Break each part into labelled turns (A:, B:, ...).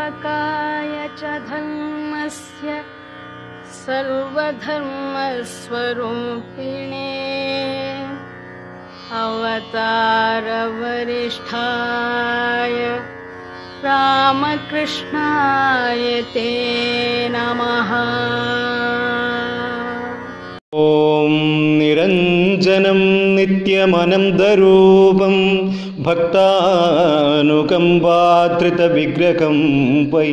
A: स्थापकाय च धर्मस्य सर्वधर्मस्वरूपिणे अवतारवरिष्ठाय रामकृष्णाय ते नमः
B: ഓം നിരഞ്ജനം നിത്യമനന്തരൂപം ഭക്താനുകമ്പാധൃതവിഗ്രഹം വൈ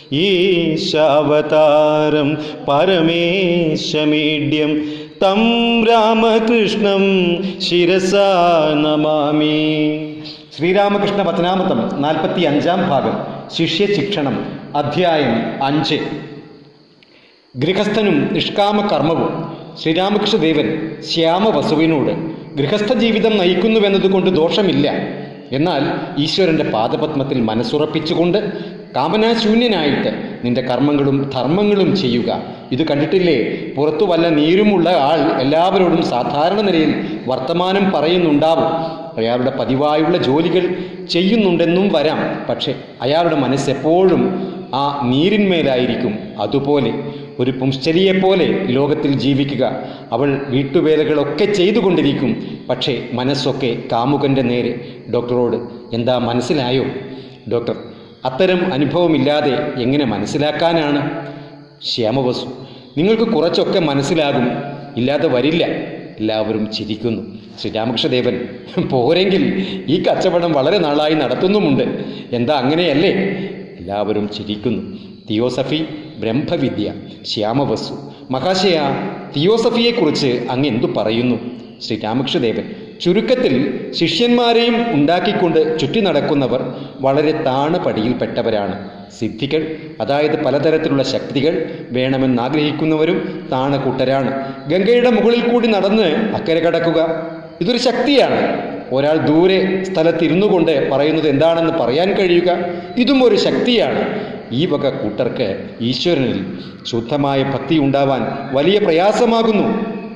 B: ഈശാവതാരം പരമേശമീഡ്യം തം രാമകൃഷ്ണം ശിരസാ നമാമി ശ്രീരാമകൃഷ്ണ വചനാമൃതം നാൽപ്പത്തി അഞ്ചാം ഭാഗം ശിഷ്യശിക്ഷണം അധ്യായം അഞ്ച് ഗൃഹസ്ഥനും നിഷ്കാമ കർമ്മവും ശ്രീരാമകൃഷ്ണദേവൻ ശ്യാമവസുവിനോട് ഗൃഹസ്ഥ ജീവിതം നയിക്കുന്നുവെന്നതുകൊണ്ട് ദോഷമില്ല എന്നാൽ ഈശ്വരന്റെ പാദപത്മത്തിൽ മനസ്സുറപ്പിച്ചുകൊണ്ട് കാമനാശൂന്യനായിട്ട് നിന്റെ കർമ്മങ്ങളും ധർമ്മങ്ങളും ചെയ്യുക ഇത് കണ്ടിട്ടില്ലേ പുറത്തു വല്ല നീരുമുള്ള ആൾ എല്ലാവരോടും സാധാരണ നിലയിൽ വർത്തമാനം പറയുന്നുണ്ടാവും അയാളുടെ പതിവായുള്ള ജോലികൾ ചെയ്യുന്നുണ്ടെന്നും വരാം പക്ഷെ അയാളുടെ മനസ്സെപ്പോഴും ആ നീരിന്മേലായിരിക്കും അതുപോലെ ഒരു പുംശ്ചലിയെപ്പോലെ ലോകത്തിൽ ജീവിക്കുക അവൾ വീട്ടുവേലകളൊക്കെ ചെയ്തുകൊണ്ടിരിക്കും പക്ഷേ മനസ്സൊക്കെ കാമുകന്റെ നേരെ ഡോക്ടറോട് എന്താ മനസ്സിലായോ ഡോക്ടർ അത്തരം അനുഭവമില്ലാതെ എങ്ങനെ മനസ്സിലാക്കാനാണ് ശ്യാമവസു നിങ്ങൾക്ക് കുറച്ചൊക്കെ മനസ്സിലാകും ഇല്ലാതെ വരില്ല എല്ലാവരും ചിരിക്കുന്നു ശ്രീരാമകൃഷ്ണദേവൻ പോരെങ്കിൽ ഈ കച്ചവടം വളരെ നാളായി നടത്തുന്നുമുണ്ട് എന്താ അങ്ങനെയല്ലേ എല്ലാവരും ചിരിക്കുന്നു തിയോസഫി ബ്രഹ്മവിദ്യ ശ്യാമവസു മഹാശയ തിയോസഫിയെക്കുറിച്ച് അങ്ങ് എന്തു പറയുന്നു ശ്രീരാമകൃഷ്ണദേവൻ ചുരുക്കത്തിൽ ശിഷ്യന്മാരെയും ഉണ്ടാക്കിക്കൊണ്ട് ചുറ്റി നടക്കുന്നവർ വളരെ താണപടിയിൽപ്പെട്ടവരാണ് സിദ്ധികൾ അതായത് പലതരത്തിലുള്ള ശക്തികൾ വേണമെന്നാഗ്രഹിക്കുന്നവരും താണകൂട്ടരാണ് ഗംഗയുടെ മുകളിൽ കൂടി നടന്ന് അക്കരെ കടക്കുക ഇതൊരു ശക്തിയാണ് ഒരാൾ ദൂരെ സ്ഥലത്തിരുന്നു കൊണ്ട് പറയുന്നത് എന്താണെന്ന് പറയാൻ കഴിയുക ഇതും ഒരു ശക്തിയാണ് ഈ വക കൂട്ടർക്ക് ഈശ്വരനിൽ ശുദ്ധമായ ഭക്തി ഉണ്ടാവാൻ വലിയ പ്രയാസമാകുന്നു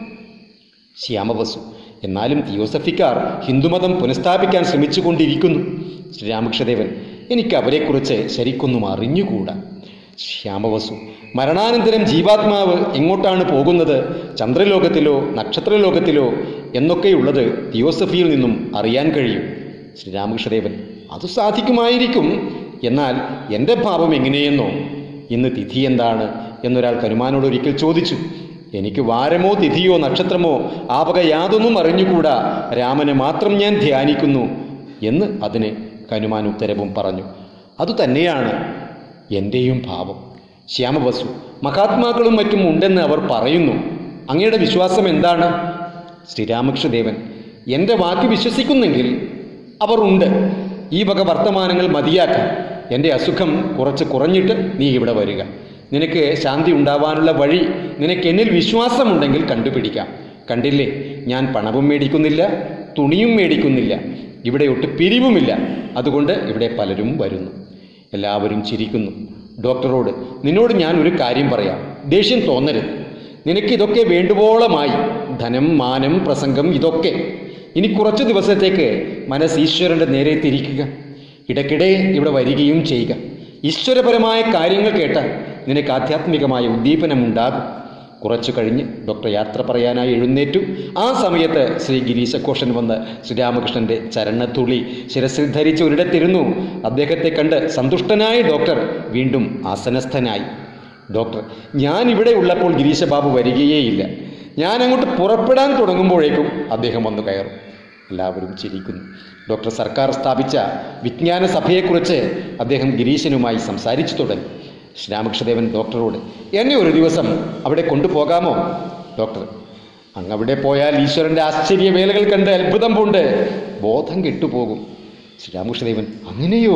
B: ശ്യാമവസു എന്നാലും തിയോസഫിക്കാർ ഹിന്ദുമതം പുനഃസ്ഥാപിക്കാൻ ശ്രമിച്ചുകൊണ്ടിരിക്കുന്നു ശ്രീരാമകൃഷ്ണദേവൻ എനിക്ക് അവരെക്കുറിച്ച് ശരിക്കൊന്നും അറിഞ്ഞുകൂടാ ശ്യാമവസു മരണാനന്തരം ജീവാത്മാവ് എങ്ങോട്ടാണ് പോകുന്നത് ചന്ദ്രലോകത്തിലോ നക്ഷത്രലോകത്തിലോ എന്നൊക്കെയുള്ളത് തിയോസഫിയിൽ നിന്നും അറിയാൻ കഴിയും ശ്രീരാമകൃഷ്ണദേവൻ അത് സാധിക്കുമായിരിക്കും എന്നാൽ എൻ്റെ ഭാവം എങ്ങനെയെന്നോ ഇന്ന് തിഥി എന്താണ് എന്നൊരാൾ കരുമാനോട് ഒരിക്കൽ ചോദിച്ചു എനിക്ക് വാരമോ തിഥിയോ നക്ഷത്രമോ ആ വക യാതൊന്നും അറിഞ്ഞുകൂടാ രാമനെ മാത്രം ഞാൻ ധ്യാനിക്കുന്നു എന്ന് അതിന് കനുമാൻ ഉത്തരവും പറഞ്ഞു അതുതന്നെയാണ് എൻ്റെയും ഭാവം ശ്യാമവസു മഹാത്മാക്കളും മറ്റും ഉണ്ടെന്ന് അവർ പറയുന്നു അങ്ങയുടെ വിശ്വാസം എന്താണ് ശ്രീരാമകൃഷ്ണദേവൻ എൻ്റെ വാക്ക് വിശ്വസിക്കുന്നെങ്കിൽ അവർ ഉണ്ട് ഈ വക വർത്തമാനങ്ങൾ മതിയാക്കാം എൻ്റെ അസുഖം കുറച്ച് കുറഞ്ഞിട്ട് നീ ഇവിടെ വരിക നിനക്ക് ശാന്തി ഉണ്ടാവാനുള്ള വഴി നിനക്ക് എന്നിൽ വിശ്വാസമുണ്ടെങ്കിൽ കണ്ടുപിടിക്കാം കണ്ടില്ലേ ഞാൻ പണവും മേടിക്കുന്നില്ല തുണിയും മേടിക്കുന്നില്ല ഇവിടെ ഒട്ട് പിരിവുമില്ല അതുകൊണ്ട് ഇവിടെ പലരും വരുന്നു എല്ലാവരും ചിരിക്കുന്നു ഡോക്ടറോട് നിന്നോട് ഞാൻ ഒരു കാര്യം പറയാം ദേഷ്യം തോന്നരുത് നിനക്ക് ഇതൊക്കെ വേണ്ടുവോളമായി ധനം മാനം പ്രസംഗം ഇതൊക്കെ ഇനി കുറച്ചു ദിവസത്തേക്ക് മനസ്സ് ഈശ്വരന്റെ നേരെ തിരിക്കുക ഇടയ്ക്കിടെ ഇവിടെ വരികയും ചെയ്യുക ഈശ്വരപരമായ കാര്യങ്ങൾ കേട്ടാൽ നിനക്ക് ആധ്യാത്മികമായ ഉദ്ദീപനമുണ്ടാകും കുറച്ചു കഴിഞ്ഞ് ഡോക്ടർ യാത്ര പറയാനായി എഴുന്നേറ്റു ആ സമയത്ത് ശ്രീ ഗിരീശഘോഷൻ വന്ന് ശ്രീരാമകൃഷ്ണന്റെ ചരണത്തുളി ശിരസിൽ ധരിച്ച് ഒരിടത്തിരുന്നു അദ്ദേഹത്തെ കണ്ട് സന്തുഷ്ടനായ ഡോക്ടർ വീണ്ടും ആസനസ്ഥനായി ഡോക്ടർ ഞാൻ ഇവിടെ ഉള്ളപ്പോൾ ഗിരീശബാബു വരികയേയില്ല ഞാൻ അങ്ങോട്ട് പുറപ്പെടാൻ തുടങ്ങുമ്പോഴേക്കും അദ്ദേഹം വന്നു കയറും എല്ലാവരും ചിരിക്കുന്നു ഡോക്ടർ സർക്കാർ സ്ഥാപിച്ച വിജ്ഞാന സഭയെക്കുറിച്ച് അദ്ദേഹം ഗിരീശനുമായി സംസാരിച്ചു തുടങ്ങി ശ്രീരാമകൃഷ്ണദേവൻ ഡോക്ടറോട് എന്നെ ഒരു ദിവസം അവിടെ കൊണ്ടുപോകാമോ ഡോക്ടർ അങ്ങ് അവിടെ പോയാൽ ഈശ്വരന്റെ ആശ്ചര്യവേലകൾ കണ്ട് അത്ഭുതം പൂണ്ട് ബോധം കെട്ടുപോകും ശ്രീരാമകൃഷ്ണദേവൻ അങ്ങനെയോ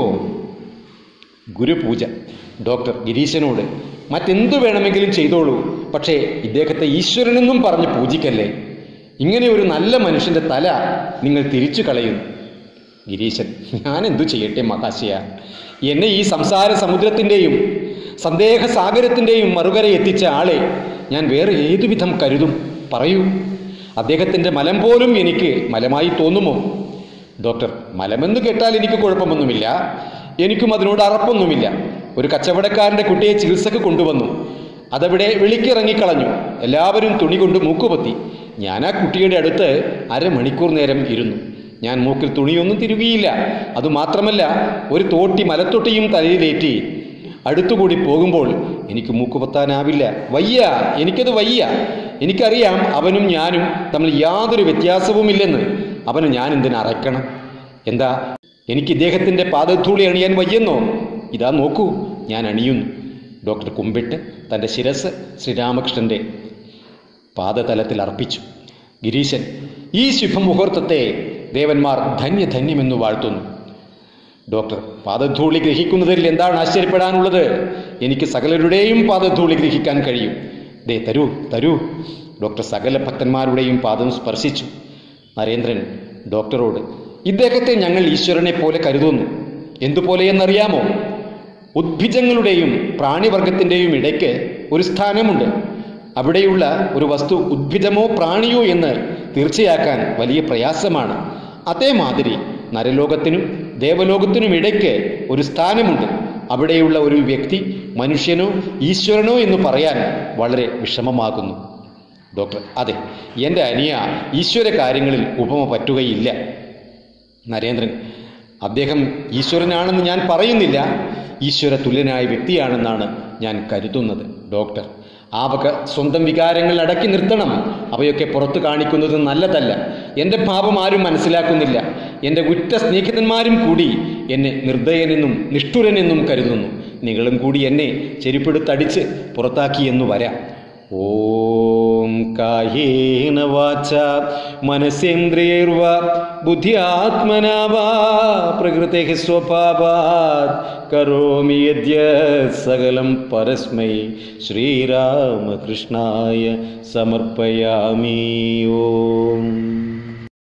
B: ഗുരുപൂജ ഡോക്ടർ ഗിരീശനോട് മറ്റെന്തു വേണമെങ്കിലും ചെയ്തോളൂ പക്ഷേ ഇദ്ദേഹത്തെ ഈശ്വരനെന്നും പറഞ്ഞ് പൂജിക്കല്ലേ ഇങ്ങനെ ഒരു നല്ല മനുഷ്യന്റെ തല നിങ്ങൾ തിരിച്ചു കളയുന്നു ഗിരീശൻ ഞാൻ എന്തു ചെയ്യട്ടെ മഹാശയ എന്നെ ഈ സംസാര സമുദ്രത്തിൻ്റെയും സന്ദേഹസാഗരത്തിൻ്റെയും മറുകര എത്തിച്ച ആളെ ഞാൻ വേറെ ഏതുവിധം കരുതും പറയൂ അദ്ദേഹത്തിൻ്റെ മലം പോലും എനിക്ക് മലമായി തോന്നുമോ ഡോക്ടർ മലമെന്ന് കേട്ടാൽ എനിക്ക് കുഴപ്പമൊന്നുമില്ല എനിക്കും അതിനോട് അറപ്പൊന്നുമില്ല ഒരു കച്ചവടക്കാരൻ്റെ കുട്ടിയെ ചികിത്സക്ക് കൊണ്ടുവന്നു അതവിടെ വെളിക്കിറങ്ങിക്കളഞ്ഞു എല്ലാവരും തുണി കൊണ്ട് മൂക്കുപൊത്തി ഞാൻ ആ കുട്ടിയുടെ അടുത്ത് അരമണിക്കൂർ നേരം ഇരുന്നു ഞാൻ മൂക്കിൽ തുണിയൊന്നും തിരുകിയില്ല അതുമാത്രമല്ല ഒരു തോട്ടി മലത്തൊട്ടിയും തലയിലേറ്റി അടുത്തുകൂടി പോകുമ്പോൾ എനിക്ക് മൂക്കുപൊത്താനാവില്ല വയ്യ എനിക്കത് വയ്യ എനിക്കറിയാം അവനും ഞാനും തമ്മിൽ യാതൊരു വ്യത്യാസവുമില്ലെന്ന് അവന് ഞാൻ എന്തിനു അറയ്ക്കണം എന്താ എനിക്ക് ഇദ്ദേഹത്തിൻ്റെ പാദധൂളി അണിയാൻ വയ്യെന്നോ ഇതാ നോക്കൂ ഞാൻ അണിയുന്നു ഡോക്ടർ കുമ്പിട്ട് തൻ്റെ ശിരസ് ശ്രീരാമകൃഷ്ണൻ്റെ പാദതലത്തിൽ അർപ്പിച്ചു ഗിരീശൻ ഈ ശുഭമുഹൂർത്തത്തെ ദേവന്മാർ ധന്യധന്യമെന്ന് വാഴ്ത്തുന്നു ഡോക്ടർ പാദധൂളി ഗ്രഹിക്കുന്നതിൽ എന്താണ് ആശ്ചര്യപ്പെടാനുള്ളത് എനിക്ക് സകലരുടെയും പാദധൂളി ഗ്രഹിക്കാൻ കഴിയും ദേ തരൂ തരൂ ഡോക്ടർ സകല ഭക്തന്മാരുടെയും പാദം സ്പർശിച്ചു നരേന്ദ്രൻ ഡോക്ടറോട് ഇദ്ദേഹത്തെ ഞങ്ങൾ ഈശ്വരനെ പോലെ കരുതുന്നു എന്തുപോലെയെന്നറിയാമോ ഉദ്ഭിജങ്ങളുടെയും പ്രാണിവർഗത്തിൻ്റെയും ഇടയ്ക്ക് ഒരു സ്ഥാനമുണ്ട് അവിടെയുള്ള ഒരു വസ്തു ഉദ്ഭിജമോ പ്രാണിയോ എന്ന് തീർച്ചയാക്കാൻ വലിയ പ്രയാസമാണ് അതേമാതിരി നരലോകത്തിനും ദേവലോകത്തിനും ഇടയ്ക്ക് ഒരു സ്ഥാനമുണ്ട് അവിടെയുള്ള ഒരു വ്യക്തി മനുഷ്യനോ ഈശ്വരനോ എന്ന് പറയാൻ വളരെ വിഷമമാകുന്നു ഡോക്ടർ അതെ എൻ്റെ അനിയ ഈശ്വര കാര്യങ്ങളിൽ ഉപമ പറ്റുകയില്ല നരേന്ദ്രൻ അദ്ദേഹം ഈശ്വരനാണെന്ന് ഞാൻ പറയുന്നില്ല ഈശ്വര തുല്യനായ വ്യക്തിയാണെന്നാണ് ഞാൻ കരുതുന്നത് ഡോക്ടർ ആ വക സ്വന്തം വികാരങ്ങൾ അടക്കി നിർത്തണം അവയൊക്കെ പുറത്തു കാണിക്കുന്നത് നല്ലതല്ല എൻ്റെ ഭാവം ആരും മനസ്സിലാക്കുന്നില്ല എൻ്റെ ഉറ്റ സ്നേഹിതന്മാരും കൂടി എന്നെ നിർദ്ദയനെന്നും നിഷ്ഠുരനെന്നും കരുതുന്നു നിങ്ങളും കൂടി എന്നെ ചെരുപ്പെടുത്തടിച്ച് പുറത്താക്കിയെന്നു വരാം ഓം കായേന വാച മനസേന്ദ്രിയൈർവാ ബുദ്ധ്യാത്മനാ വാ പ്രകൃതി സ്വഭാവാത് കരോമി യദ്യ സകലം പരസ്മൈ ശ്രീരാമകൃഷ്ണായ സമർപ്പയാമി ഓം